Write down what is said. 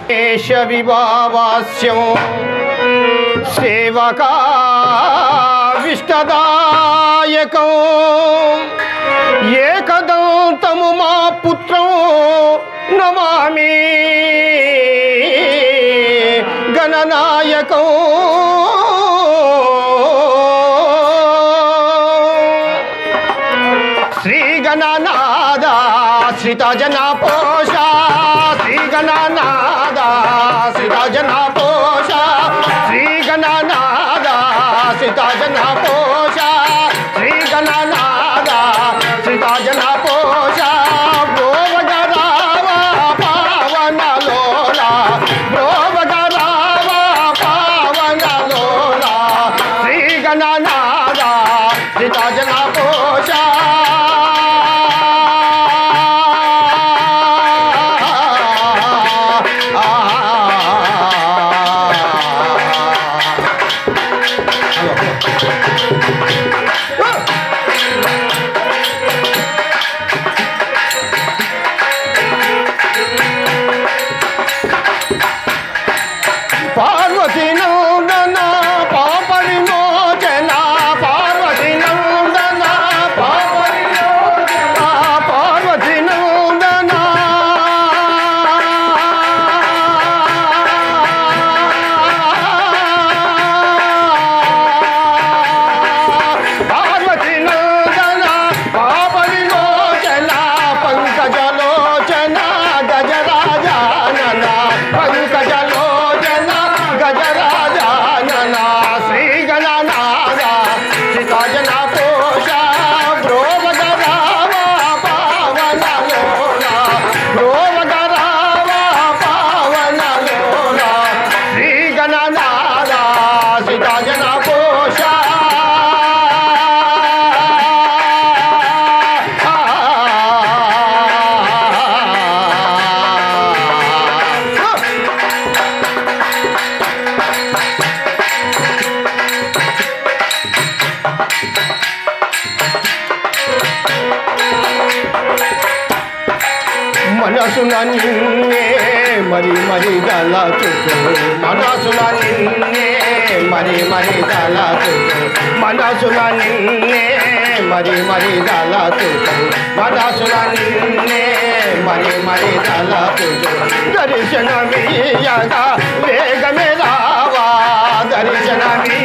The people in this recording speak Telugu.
దేశ విభావాస్యం సేవకా విష్టదాయకం ఏకదంతము మా పుత్రం నమామి గణనాయకం శ్రీ గణనాద శ్రీత జన పోష శ్రీ గణనాద శ్రీత జన పోష శ్రీ గణనాద శ్రీత జన పోష శ్రీ గణనాద శ్రీత జన పోష భోగరావ పావన లోలా భోగరావ పావన లోలా శ్రీ గణనాద శ్రీత జన పోష పార్వతి నందన పాపరి మోచన పార్వతి నందన పాపరి మోచన పార్వతి నందన పార్వతి నందన పాపరి మోచన పంకజలోచన గజరాజానన పంకజలోచన గజరాజానన శ్రీ గణనాద శ్రీతాజన పోష బ్రోవగరావ పావన లోన బ్రోవగరావ పావన లోన శ్రీ గణనాద శ్రీతాజన పోష మనసున నిన్నే మరి మరి దళచుకు మనసున నిన్నే మరి మరి దళచుకు మనసున నిన్నే మరి మరి దళచుకు మనసున నిన్నే మరి మరి దళచుకు దర్శనమీయగా వేగమే రావా దర్శనమీ